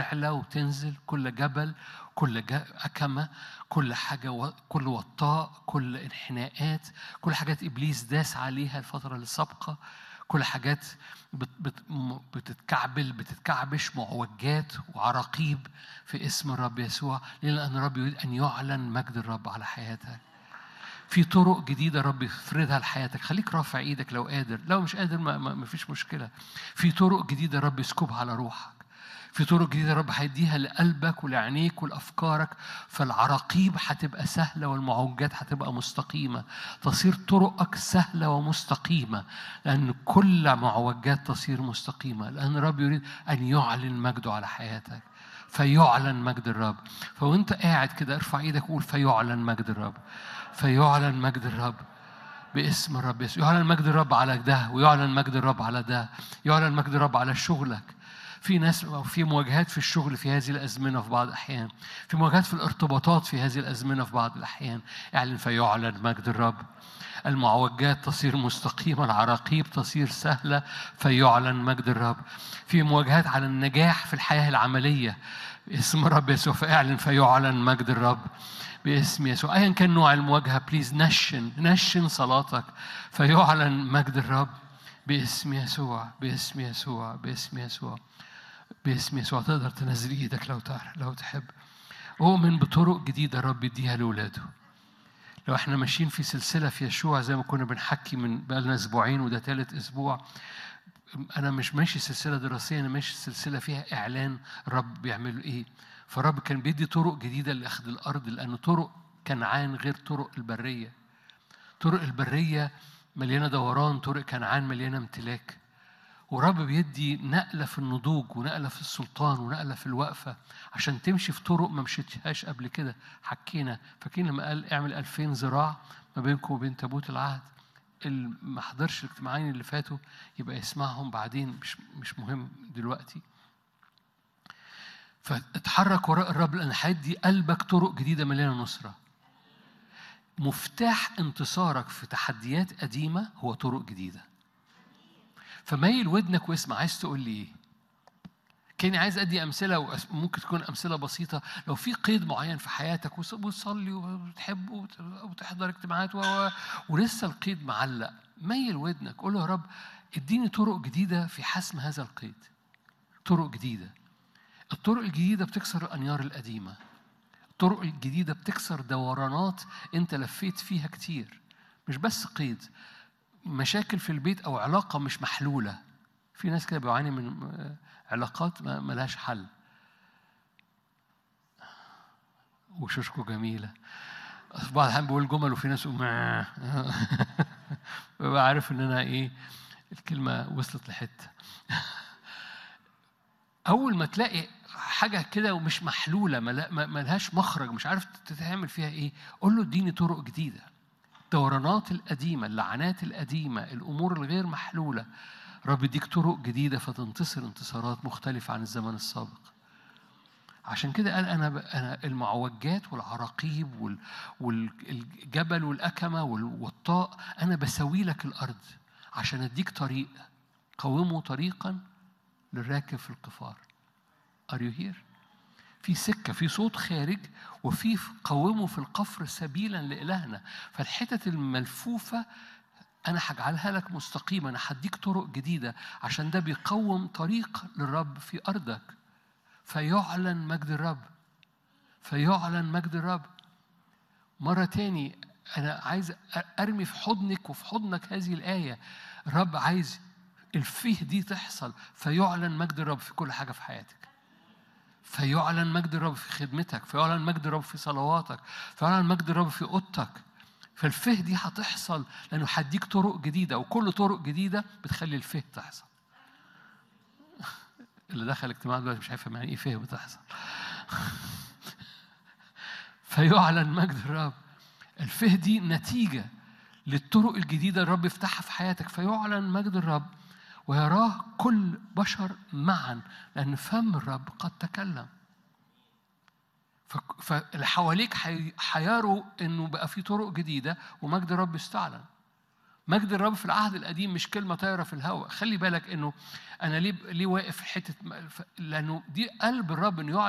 تعلى وتنزل كل جبل كل ج- أكمة كل حاجة و... كل وطاء كل انحناءات كل حاجات إبليس داس عليها الفترة السابقة كل حاجات بت... بت... م- بتتكعبل بتتكعبش معوجات وعراقيب في اسم الرب يسوع لأن الرب يريد أن يعلن مجد الرب على حياتك في طرق جديدة رب يفرضها لحياتك خليك رافع ايدك لو قادر لو مش قادر ما, ما, ما فيش مشكلة في طرق جديدة رب يسكبها على روحك في طرق جديدة رب هيديها لقلبك ولعينيك ولأفكارك فالعراقيب هتبقى سهلة والمعوجات هتبقى مستقيمة تصير طرقك سهلة ومستقيمة لأن كل معوجات تصير مستقيمة لأن الرب يريد أن يعلن مجده على حياتك فيعلن مجد الرب فوانت قاعد كده ارفع ايدك وقول فيعلن مجد الرب فيعلن مجد الرب باسم الرب يسوع يعلن مجد الرب على ده ويعلن مجد الرب على ده يعلن مجد الرب على شغلك في ناس في مواجهات في الشغل في هذه الازمنه في بعض الاحيان في مواجهات في الارتباطات في هذه الازمنه في بعض الاحيان اعلن فيعلن مجد الرب المعوجات تصير مستقيمة العراقيب تصير سهلة فيعلن مجد الرب في مواجهات على النجاح في الحياة العملية اسم الرب يسوع فاعلن فيعلن مجد الرب باسم يسوع ايا كان نوع المواجهة بليز نشن نشن صلاتك فيعلن مجد الرب باسم يسوع باسم يسوع باسم يسوع باسم يسوع تقدر تنزل ايدك لو تعرف لو تحب اؤمن بطرق جديدة الرب يديها لاولاده لو احنا ماشيين في سلسلة في يشوع زي ما كنا بنحكي من بقالنا اسبوعين وده ثالث اسبوع انا مش ماشي سلسلة دراسية انا ماشي سلسلة فيها اعلان الرب بيعمل ايه فالرب كان بيدي طرق جديدة لاخذ الارض لان طرق كنعان غير طرق البرية طرق البرية مليانة دوران طرق كنعان مليانة امتلاك ورب بيدي نقلة في النضوج ونقلة في السلطان ونقلة في الوقفة عشان تمشي في طرق ما مشيتهاش قبل كده حكينا فاكرين لما قال اعمل 2000 ذراع ما بينكم وبين تابوت العهد اللي ما حضرش الاجتماعين اللي فاتوا يبقى يسمعهم بعدين مش مش مهم دلوقتي فاتحرك وراء الرب لان هيدي قلبك طرق جديده مليانه نصره مفتاح انتصارك في تحديات قديمه هو طرق جديده فميل ودنك واسمع عايز تقول لي ايه كاني عايز ادي امثله وممكن تكون امثله بسيطه لو في قيد معين في حياتك وص- وتصلي وتحب وت- وتحضر اجتماعات و- و- ولسه القيد معلق ميل ودنك قول له يا رب اديني طرق جديده في حسم هذا القيد طرق جديده الطرق الجديده بتكسر الانيار القديمه الطرق الجديده بتكسر دورانات انت لفيت فيها كتير مش بس قيد مشاكل في البيت او علاقه مش محلوله في ناس كده بيعاني من آه، علاقات ما ملهاش حل وشوشكو جميله في بعض الأحيان بقول جمل وفي ناس يقول "ما". ببقى عارف ان انا ايه الكلمه وصلت لحته اول ما تلاقي حاجه كده ومش محلوله ملا- ما- ملهاش مخرج مش عارف تتعمل فيها ايه قول له اديني طرق جديده الدورانات القديمه اللعنات القديمه الامور الغير محلوله رب يديك طرق جديده فتنتصر انتصارات مختلفه عن الزمن السابق عشان كده قال انا ب- انا المعوجات والعراقيب وال- والجبل والاكمه والوطاء انا بسوي لك الارض عشان اديك طريق قوموا طريقا للراكب في القفار Are you here؟ في سكة في صوت خارج وفي قوموا في القفر سبيلا لإلهنا فالحتت الملفوفة أنا هجعلها لك مستقيمة أنا هديك طرق جديدة عشان ده بيقوم طريق للرب في أرضك فيعلن مجد الرب فيعلن مجد الرب مرة تاني أنا عايز أرمي في حضنك وفي حضنك هذه الآية الرب عايز الفيه دي تحصل فيعلن مجد الرب في كل حاجة في حياتك فيعلن مجد الرب في خدمتك فيعلن مجد الرب في صلواتك فيعلن مجد الرب في اوضتك فالفه دي هتحصل لانه هديك طرق جديده وكل طرق جديده بتخلي الفه تحصل اللي دخل اجتماع دلوقتي مش هيفهم يعني ايه فه بتحصل فيعلن مجد الرب الفه دي نتيجه للطرق الجديده الرب يفتحها في حياتك فيعلن مجد الرب ويراه كل بشر معا لأن فم الرب قد تكلم ف- فاللي حواليك حي- هيروا انه بقى في طرق جديده ومجد الرب استعلن مجد الرب في العهد القديم مش كلمه طايره في الهواء خلي بالك انه انا ليه ليه واقف في حته لانه دي قلب الرب انه يعلن